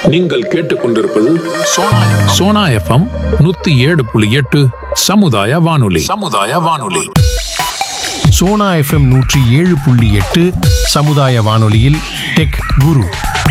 நீங்கள் கேட்டுக்கொண்டிருப்பது சோனா சோனா எஃப்எம் நூத்தி ஏழு புள்ளி எட்டு சமுதாய வானொலி சமுதாய வானொலி சோனா எஃப்எம் நூற்றி ஏழு புள்ளி எட்டு சமுதாய வானொலியில் டெக் குரு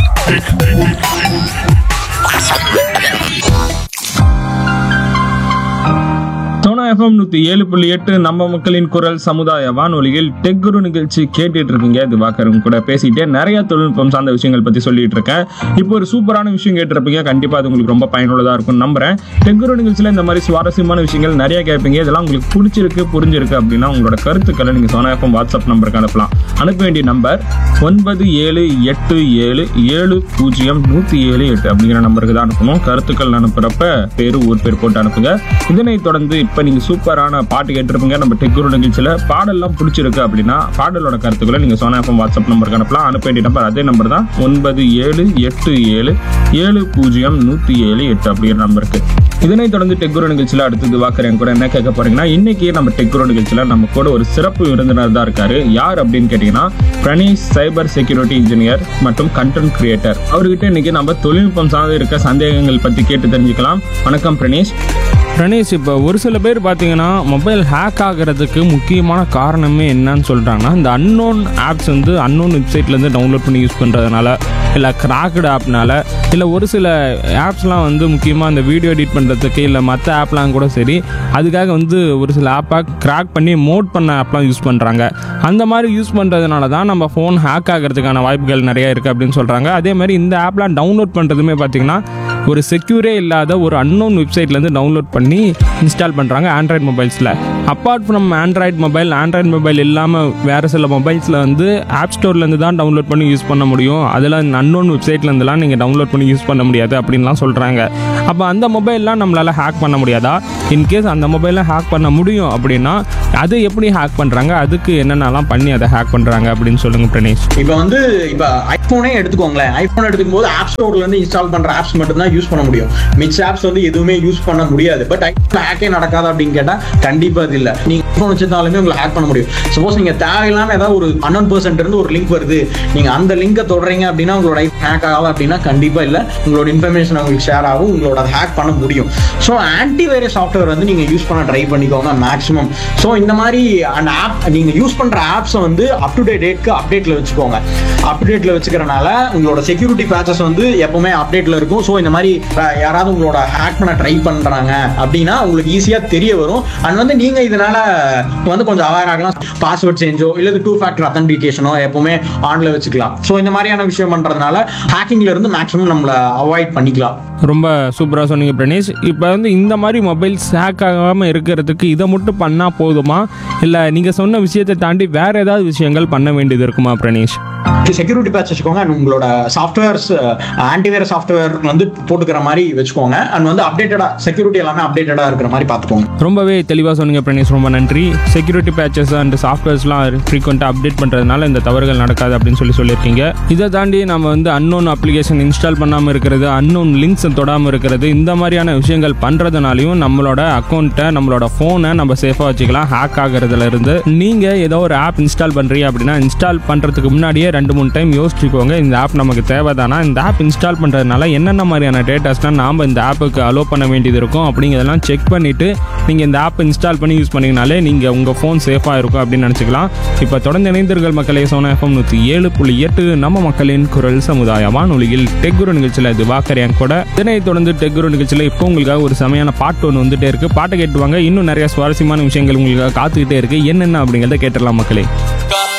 சோனா எஃப்எம் நூற்றி ஏழு புள்ளி எட்டு நம்ம மக்களின் குரல் சமுதாய வானொலியில் டெக் குரு நிகழ்ச்சி கேட்டுட்டு இருக்கீங்க இது வாக்கரும் கூட பேசிட்டே நிறைய தொழில்நுட்பம் சார்ந்த விஷயங்கள் பற்றி சொல்லிட்டு இருக்கேன் இப்போ ஒரு சூப்பரான விஷயம் கேட்டிருப்பீங்க கண்டிப்பாக அது உங்களுக்கு ரொம்ப பயனுள்ளதாக இருக்கும் நம்புறேன் டெக் குரு நிகழ்ச்சியில் இந்த மாதிரி சுவாரஸ்யமான விஷயங்கள் நிறைய கேட்பீங்க இதெல்லாம் உங்களுக்கு பிடிச்சிருக்கு புரிஞ்சிருக்கு அப்படின்னா உங்களோட கருத்துக்களை நீங்கள் சோனா எஃப்எம் வாட்ஸ்அப் நம்பருக்கு அனுப்பலாம் அனுப்ப வேண்டிய நம்பர் ஒன்பது ஏழு எட்டு ஏழு ஏழு பூஜ்ஜியம் நூற்றி ஏழு எட்டு அப்படிங்கிற நம்பருக்கு தான் அனுப்பணும் கருத்துக்கள் அனுப்புறப்ப பேரு ஊர் பேர் போட்டு அனுப்புங்க இதனைத் தொடர்ந்து இப்போ நீங்கள் சூப்பரான பாட்டு கேட்டிருப்பீங்க நம்ம டெக்குரு நிகழ்ச்சியில் பாடல்லாம் பிடிச்சிருக்கு அப்படின்னா பாடலோட கருத்துக்களை நீங்கள் சோனா எஃப்எம் வாட்ஸ்அப் நம்பருக்கு அனுப்பலாம் அனுப்ப வேண்டிய நம்பர் அதே நம்பர் தான் ஒன்பது ஏழு எட்டு ஏழு ஏழு பூஜ்ஜியம் நூற்றி ஏழு எட்டு அப்படிங்கிற நம்பருக்கு இதனைத் தொடர்ந்து டெக்குரு நிகழ்ச்சியில் அடுத்தது வாக்குறேன் கூட என்ன கேட்க போறீங்கன்னா இன்னைக்கு நம்ம டெக்குரு நிகழ்ச்சியில் நம்ம கூட ஒரு சிறப்பு விருந்தினர் தான் இருக்காரு யார் அப்படின்னு கேட்டீங்கன்னா பிரணேஷ் சைபர் செக்யூரிட்டி இன்ஜினியர் மற்றும் கண்டென்ட் கிரியேட்டர் அவர்கிட்ட இன்னைக்கு நம்ம தொழில்நுட்பம் சார்ந்து இருக்க சந்தேகங்கள் பத்தி கேட்டு தெரிஞ்சுக்கலாம் வணக்கம் பிரணேஷ் பிரணேஷ் இப்போ ஒரு சில பேர் பார்த்தீங்கன்னா மொபைல் ஹேக் ஆகிறதுக்கு முக்கியமான காரணமே என்னன்னு சொல்கிறாங்கன்னா இந்த அன்னோன் ஆப்ஸ் வந்து அன்னோன் வெப்சைட்லேருந்து டவுன்லோட் பண்ணி யூஸ் பண்ணுறதுனால இல்லை கிராக்டு ஆப்னால இல்லை ஒரு சில ஆப்ஸ்லாம் வந்து முக்கியமாக இந்த வீடியோ எடிட் பண்ணுறதுக்கு இல்லை மற்ற ஆப்லாம் கூட சரி அதுக்காக வந்து ஒரு சில ஆப்பை கிராக் பண்ணி மோட் பண்ண ஆப்லாம் யூஸ் பண்ணுறாங்க அந்த மாதிரி யூஸ் பண்ணுறதுனால தான் நம்ம ஃபோன் ஹேக் ஆகிறதுக்கான வாய்ப்புகள் நிறைய இருக்குது அப்படின்னு சொல்கிறாங்க அதே மாதிரி இந்த ஆப்லாம் டவுன்லோட் பண்ணுறதுமே பார்த்திங்கன்னா ஒரு செக்யூரே இல்லாத ஒரு அன்னோன் வெப்சைட்லேருந்து டவுன்லோட் பண்ணி இன்ஸ்டால் பண்ணுறாங்க ஆண்ட்ராய்ட் மொபைல்ஸில் apart from android mobile android mobile இல்லாமல் வேறு சில மொபைல்ஸில் வந்து ஆப் ஸ்டோர்லேருந்து தான் டவுன்லோட் பண்ணி யூஸ் பண்ண முடியும் அதில் அன்னோன் வெப்சைட்லேருந்துலாம் நீங்கள் டவுன்லோட் பண்ணி யூஸ் பண்ண முடியாது அப்படின்லாம் சொல்கிறாங்க அப்போ அந்த மொபைல்லாம் நம்மளால் ஹேக் பண்ண முடியாதா இன்கேஸ் அந்த மொபைலில் ஹேக் பண்ண முடியும் அப்படின்னா அது எப்படி ஹேக் பண்ணுறாங்க அதுக்கு என்னென்னலாம் பண்ணி அதை ஹேக் பண்ணுறாங்க அப்படின்னு சொல்லுங்கள் பிரணேஷ் இப்போ வந்து இப்போ ஐஃபோனே எடுத்துக்கோங்களேன் ஐஃபோன் எடுத்துக்கும் போது ஆப் ஸ்டோர்ல இருந்து இன்ஸ்டால் பண்ற ஆப்ஸ் மட்டும் தான் யூஸ் பண்ண முடியும் மிச்ச ஆப்ஸ் வந்து எதுவுமே யூஸ் பண்ண முடியாது பட் ஐஃபோன் ஹேக்கே நடக்காது அப்படின்னு கேட்டா கண்டிப்பா அது இல்ல நீங்க ஐஃபோன் வச்சிருந்தாலுமே உங்களை ஹேக் பண்ண முடியும் சப்போஸ் நீங்க தேவையில்லாம ஏதாவது ஒரு அன்னோன் பர்சன்ட் இருந்து ஒரு லிங்க் வருது நீங்க அந்த லிங்கை தொடறீங்க அப்படின்னா உங்களோட ஐஃபோன் ஹேக் ஆகலாம் அப்படின்னா கண்டிப்பா இல்ல உங்களோட இன்ஃபர்மேஷன் உங்களுக்கு ஷேர் ஆகும் உங்களோட அதை ஹேக் பண்ண முடியும் ஸோ ஆன்டி வைரஸ் சாஃப்ட்வேர் வந்து நீங்க யூஸ் பண்ண ட்ரை பண்ணிக்கோங்க மேக்ஸிமம் ஸோ இந்த மாதிரி அந்த ஆப் நீங்க யூஸ் பண்ற ஆப்ஸை வந்து அப் டு டேட் டேட்க்கு அப்டேட்ல வச்சுக்கோங்க அப்டேட்ல வச்சுக்கிறனால உங்களோட செக்யூரிட்டி பேச்சஸ் வந்து எப்பவுமே அப்டேட்ல இருக்கும் ஸோ இந்த மாதிரி அஹ், யாராவது உங்களோட ஹேக் பண்ண ட்ரை பண்றாங்க அப்படின்னா உங்களுக்கு ஈஸியா தெரிய வரும் அண்ட் வந்து நீங்க இதனால வந்து கொஞ்சம் அவேர் ஆகலாம் பாஸ்வேர்ட் சேஞ்சோ இல்லது டூ ஃபேக்டர் அத்தன்டிகேஷனோ எப்பவுமே ஆன்ல வச்சுக்கலாம் ஸோ இந்த மாதிரியான விஷயம் பண்றதுனால ஹேக்கிங்ல இருந்து மேக்ஸிமம் நம்மள அவாய்ட் பண்ணிக்கலாம் ரொம்ப சூப்பராக சொன்னீங்க பிரணேஷ் இப்போ வந்து இந்த மாதிரி மொபைல்ஸ் ஹேக் ஆகாமல் இருக்கிறதுக்கு இதை மட்டும் பண்ணால் போதுமா இல்லை நீங்கள் சொன்ன விஷயத்தை தாண்டி வேறு ஏதாவது விஷயங்கள் பண்ண வேண்டியது இருக்குமா பிரணேஷ் செக்யூரிட்டி பேட்ச் வச்சுக்கோங்க அண்ட் உங்களோட சாஃப்ட்வேர்ஸ் ஆன்டிவைரஸ் சாஃப்ட்வேர் வந்து போட்டுக்கிற மாதிரி வச்சுக்கோங்க அண்ட் வந்து அப்டேட்டடா செக்யூரிட்டி எல்லாமே அப்டேட்டடா இருக்கிற மாதிரி பார்த்துக்கோங்க ரொம்பவே தெளிவாக சொன்னீங்க பிரணேஷ் ரொம்ப நன்றி செக்யூரிட்டி பேச்சஸ் அண்ட் சாஃப்ட்வேர்ஸ்லாம் ஃப்ரீக்வெண்ட்டாக அப்டேட் பண்ணுறதுனால இந்த தவறுகள் நடக்காது அப்படின்னு சொல்லி சொல்லியிருக்கீங்க இதை தாண்டி நம்ம வந்து அன்னோன் அப்ளிகேஷன் இன்ஸ்டால் பண்ணாமல் இருக்கிறது அன்னோன் லிங்க்ஸ் தொடாமல் இருக்கிறது இந்த மாதிரியான விஷயங்கள் பண்ணுறதுனாலையும் நம்மளோட அக்கௌண்ட்டை நம்மளோட ஃபோனை நம்ம சேஃபாக வச்சுக்கலாம் ஹேக் ஆகிறதுல இருந்து நீங்கள் ஏதோ ஒரு ஆப் இன்ஸ்டால் பண்ணுறீங்க அப்படின்னா இன்ஸ்டால் பண்ணுறதுக்கு முன்னாடியே ரெண்டு மூணு டைம் யோசிச்சுக்கோங்க இந்த ஆப் நமக்கு தேவைதானா இந்த ஆப் இன்ஸ்டால் பண்ணுறதுனால என்னென்ன மாதிரியான டேட்டாஸ்லாம் நாம் இந்த ஆப்புக்கு அலோவ் பண்ண வேண்டியது இருக்கும் அப்படிங்கிறதெல்லாம் செக் பண்ணிவிட்டு நீங்கள் இந்த ஆப் இன்ஸ்டால் பண்ணி யூஸ் பண்ணிங்கனாலே நீங்கள் உங்கள் ஃபோன் சேஃபாக இருக்கும் அப்படின்னு நினச்சிக்கலாம் இப்போ தொடர்ந்து இணைந்தர்கள் மக்களே சோனா எஃப்எம் நூற்றி ஏழு புள்ளி எட்டு நம்ம மக்களின் குரல் சமுதாய வானொலியில் டெக்குரு நிகழ்ச்சியில் இது வாக்கறியான் கூட இதனை தொடர்ந்து டெக்குரு நிகழ்ச்சியில் இப்போ உங்களுக்காக ஒரு செமையான பாட்டு ஒன்று வந்துட்டே இருக்கு பாட்டை கேட்டுவாங்க இன்னும் நிறைய சுவாரஸ்யமான விஷயங்கள் உங்களுக்காக காத்துக்கிட்டே இருக்கு என்னென்ன அப்படிங்கிறத கேட்டுடலாம் மக்களே